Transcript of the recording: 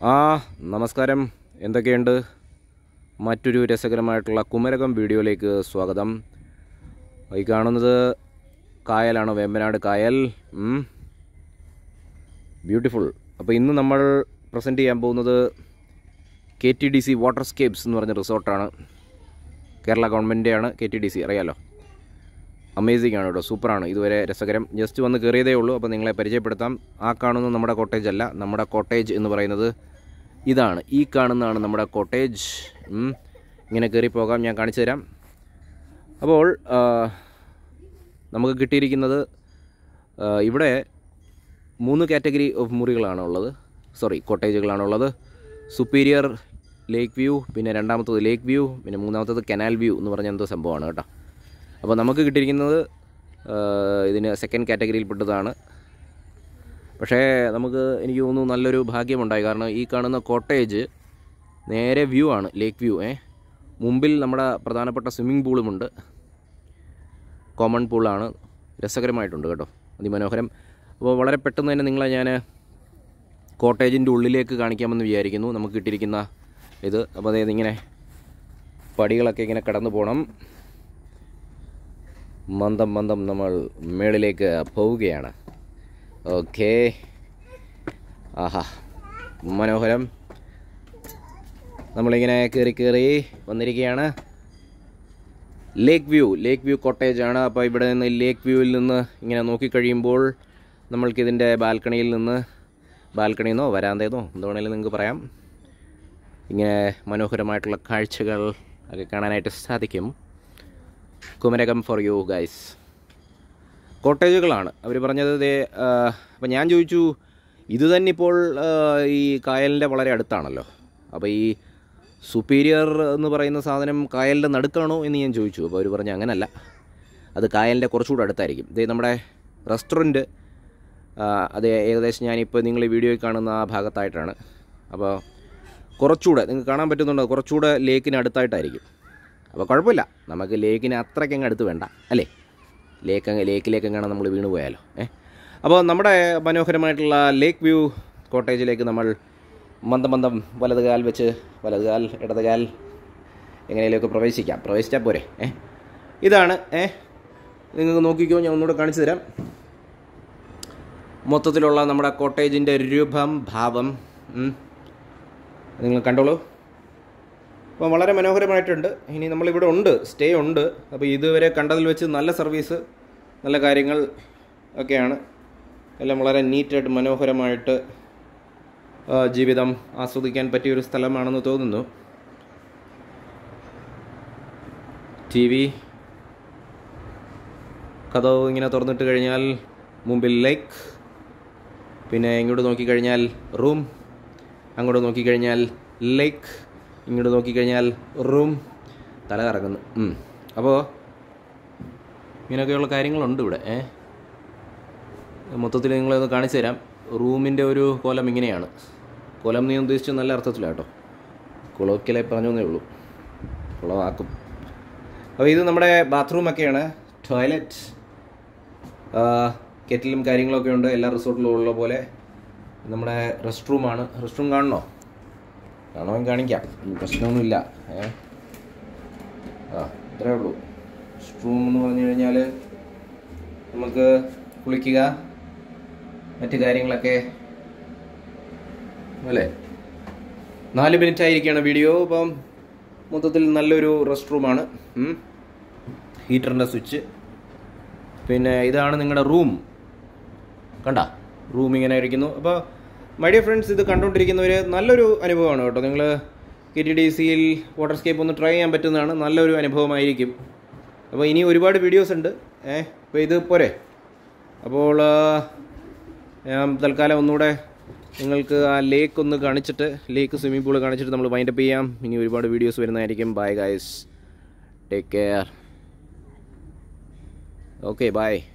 ആ നമസ്കാരം എന്തൊക്കെയുണ്ട് മറ്റൊരു രസകരമായിട്ടുള്ള കുമരകം വീഡിയോയിലേക്ക് സ്വാഗതം ഈ കാണുന്നത് കായലാണ് വേമ്പനാട് കായൽ ബ്യൂട്ടിഫുൾ അപ്പോൾ ഇന്ന് നമ്മൾ പ്രസൻറ്റ് ചെയ്യാൻ പോകുന്നത് K T D C waterscapes എന്ന് പറഞ്ഞ റിസോർട്ടാണ് കേരള ഗവൺമെൻറ്റിൻ്റെയാണ് കെ ടി ഡി സി അറിയാലോ അമേസിംഗ് ആണ് കേട്ടോ സൂപ്പറാണ് ഇതുവരെ രസകരം ജസ്റ്റ് വന്ന് കയറിയതേ ഉള്ളൂ അപ്പോൾ നിങ്ങളെ പരിചയപ്പെടുത്താം ആ കാണുന്ന നമ്മുടെ കോട്ടേജ് അല്ല നമ്മുടെ കോട്ടേജ് എന്ന് പറയുന്നത് ഇതാണ് ഈ കാണുന്നതാണ് നമ്മുടെ കോട്ടേജ് ഉം. ഇങ്ങനെ കയറി പോകാം ഞാൻ കാണിച്ചു തരാം അപ്പോൾ ആ, നമുക്ക് കിട്ടിയിരിക്കുന്നത് ആ, ഇവിടെ മൂന്ന് കാറ്റഗറി ഓഫ് മുറികളാണ് ഉള്ളത് സോറി കോട്ടേജുകളാണ് ഉള്ളത് സുപ്പീരിയർ ലേക്ക് വ്യൂ പിന്നെ രണ്ടാമത്തത് ലേക്ക് വ്യൂ പിന്നെ മൂന്നാമത്തത് കനാൽ വ്യൂ എന്ന് പറഞ്ഞ എന്തോ സംഭവമാണ് കേട്ടോ അപ്പോൾ നമുക്ക് കിട്ടിയിരിക്കുന്നത് ആ, ഇതിന് സെക്കൻഡ് കാറ്റഗറിയിൽപ്പെട്ടതാണ് പക്ഷേ നമുക്ക് എനിക്ക് തോന്നുന്നു നല്ലൊരു ഭാഗ്യമുണ്ടായി കാരണം ഈ കാണുന്ന കോട്ടേജ് നേരെ വ്യൂ ആണ് ലേക്ക് വ്യൂ ഏ മുമ്പിൽ നമ്മുടെ പ്രധാനപ്പെട്ട സ്വിമ്മിംഗ് പൂളുമുണ്ട് കോമൺ പൂളാണ് രസകരമായിട്ടുണ്ട് കേട്ടോ അതിമനോഹരം അപ്പോൾ വളരെ പെട്ടെന്ന് തന്നെ നിങ്ങളെ ഞാൻ കോട്ടേജിൻ്റെ ഉള്ളിലേക്ക് കാണിക്കാമെന്ന് വിചാരിക്കുന്നു നമുക്ക് കിട്ടിയിരിക്കുന്ന ഇത് അപ്പോൾ അതായത് ഇങ്ങനെ പടികളൊക്കെ ഇങ്ങനെ കടന്നു പോകണം മന്ദം മന്ദം നമ്മൾ മേളിലേക്ക് പോവുകയാണ് ഓക്കേ ആഹാ മനോഹരം നമ്മളിങ്ങനെ കയറി കയറി വന്നിരിക്കുകയാണ് lake view lake view cottage ആണ് അപ്പോൾ ഇവിടെ നിന്ന് ലേക്ക് വ്യൂവിൽ നിന്ന് ഇങ്ങനെ നോക്കിക്കഴിയുമ്പോൾ നമ്മൾക്കിതിൻ്റെ ബാൽക്കണിയിൽ നിന്ന് ബാൽക്കണിയെന്നോ വരാന്തയെന്നോ എന്ത് വേണമെങ്കിലും നിങ്ങൾക്ക് പറയാം ഇങ്ങനെ മനോഹരമായിട്ടുള്ള കാഴ്ചകൾ ഒക്കെ കാണാനായിട്ട് സാധിക്കും കുമരകം ഫോർ യു ഗൈസ് കോട്ടേജുകളാണ് അവർ പറഞ്ഞത് ഇതേ അപ്പം ഞാൻ ചോദിച്ചു ഇത് തന്നെ ഇപ്പോൾ ആ, ഈ കായലിൻ്റെ വളരെ അടുത്താണല്ലോ അപ്പോൾ ഈ സുപ്പീരിയർ എന്ന് പറയുന്ന സാധനം കായലിൻ്റെ നടുക്കാണോ എന്ന് ഞാൻ ചോദിച്ചു അപ്പോൾ അവർ പറഞ്ഞു അങ്ങനല്ല അത് കായലിൻ്റെ കുറച്ചുകൂടെ അടുത്തായിരിക്കും ഇത് നമ്മുടെ റെസ്റ്റോറൻറ്റ് അത് ഏകദേശം ഞാനിപ്പോൾ നിങ്ങൾ ഈ വീഡിയോയിൽ കാണുന്ന ആ ഭാഗത്തായിട്ടാണ് അപ്പോൾ കുറച്ചുകൂടെ നിങ്ങൾക്ക് കാണാൻ പറ്റുന്നുണ്ടോ കുറച്ചുകൂടെ ലേക്കിന് അടുത്തായിട്ടായിരിക്കും അപ്പോൾ കുഴപ്പമില്ല നമുക്ക് ലേക്കിന് അത്രയ്ക്ക് അങ്ങ് അടുത്ത് വേണ്ട അല്ലേ ലേക്ക് അങ്ങ് ലേക്കിലേക്ക് എങ്ങനെ നമ്മൾ വീണ് പോയാലോ ഏ അപ്പോൾ നമ്മുടെ മനോഹരമായിട്ടുള്ള ലേക്ക് വ്യൂ കോട്ടേജിലേക്ക് നമ്മൾ മന്ദം മന്ദം വലതുകാൽ വെച്ച് വലതുകാൽ ഇടതുകാൽ എങ്ങനെയൊക്കെ പ്രവേശിക്കാം പ്രവേശിച്ചാൽ പോരെ ഏ ഇതാണ് ഏ നിങ്ങൾക്ക് നോക്കിക്കോ ഞാൻ ഒന്നുകൂടെ കാണിച്ചു തരാം മൊത്തത്തിലുള്ള നമ്മുടെ കോട്ടേജിൻ്റെ രൂപം ഭാവം ഉം. നിങ്ങൾ കണ്ടോളൂ അപ്പോൾ വളരെ മനോഹരമായിട്ടുണ്ട് ഇനി നമ്മളിവിടെ ഉണ്ട് സ്റ്റേ ഉണ്ട് അപ്പോൾ ഇതുവരെ കണ്ടതിൽ വെച്ച് നല്ല സർവീസ് നല്ല കാര്യങ്ങൾ ഒക്കെയാണ് എല്ലാം വളരെ നീറ്റായിട്ട് മനോഹരമായിട്ട് ആ, ജീവിതം ആസ്വദിക്കാൻ പറ്റിയൊരു സ്ഥലമാണെന്ന് തോന്നുന്നു ടി വി കഥവ് ഇങ്ങനെ തുറന്നിട്ട് കഴിഞ്ഞാൽ മുമ്പിൽ ലേക്ക് പിന്നെ ഇങ്ങോട്ട് നോക്കിക്കഴിഞ്ഞാൽ റൂം അങ്ങോട്ട് നോക്കിക്കഴിഞ്ഞാൽ ലേക്ക് ഇങ്ങോട്ട് നോക്കിക്കഴിഞ്ഞാൽ റൂം തല കറങ്ങുന്നു ഉം. അപ്പോൾ ഇങ്ങനെയൊക്കെയുള്ള കാര്യങ്ങളുണ്ട് ഇവിടെ ഏ മൊത്തത്തിൽ നിങ്ങളെ ഒന്ന് കാണിച്ചു തരാം റൂമിൻ്റെ ഒരു കോലം ഇങ്ങനെയാണ് കോലം നീ ഉദ്ദേശിച്ചത് നല്ല അർത്ഥത്തിലാണ് കേട്ടോ കുളമൊക്കെ പറഞ്ഞേ ഉള്ളൂ കുളമാക്കും അപ്പോൾ ഇത് നമ്മുടെ ബാത്റൂമൊക്കെയാണ് ടോയ്ലറ്റ് കെറ്റിലും കാര്യങ്ങളൊക്കെ ഉണ്ട് എല്ലാ റിസോർട്ടിലും ഉള്ള പോലെ നമ്മുടെ റെസ്റ്റ് റൂമാണ് റെസ്റ്റ് റൂം കാണണോ കാണുവാൻ കാണിക്കാം ഉം, പ്രശ്നമൊന്നുമില്ല ഏ ആ ഇത്രേ ഉള്ളൂ റെസ്റ്റ് റൂം എന്ന് പറഞ്ഞു കഴിഞ്ഞാൽ നമുക്ക് കുളിക്കുക മറ്റു കാര്യങ്ങളൊക്കെ അല്ലേ നാല് മിനിറ്റ് ആയിരിക്കുകയാണ് വീഡിയോ ഇപ്പം മൊത്തത്തിൽ നല്ലൊരു റെസ്റ്റ് റൂമാണ് ഹീറ്ററിൻ്റെ സ്വിച്ച് പിന്നെ ഇതാണ് നിങ്ങളുടെ റൂം കണ്ട റൂം ഇങ്ങനെ ഇരിക്കുന്നു അപ്പോൾ മൈ ഡിയർ ഫ്രണ്ട്സ് ഇത് കണ്ടുകൊണ്ടിരിക്കുന്നവർ നല്ലൊരു അനുഭവമാണ് കേട്ടോ നിങ്ങൾ കെ ടി ഡി സിയിൽ വാട്ടർ സ്കേപ്പ് ഒന്ന് ട്രൈ ചെയ്യാൻ പറ്റുന്നതാണ് നല്ലൊരു അനുഭവമായിരിക്കും അപ്പോൾ ഇനി ഒരുപാട് വീഡിയോസ് ഉണ്ട് ഏ അപ്പോൾ ഇത് പോരെ അപ്പോൾ ആ, ഞാൻ തൽക്കാലം ഒന്നുകൂടെ നിങ്ങൾക്ക് ആ ലേക്ക് ഒന്ന് കാണിച്ചിട്ട് ലേക്ക് സ്വിമ്മിംഗ് പൂൾ കാണിച്ചിട്ട് നമ്മൾ വൈൻഡപ്പ് ചെയ്യാം ഇനി ഒരുപാട് വീഡിയോസ് വരുന്നതായിരിക്കും bye guys take care okay by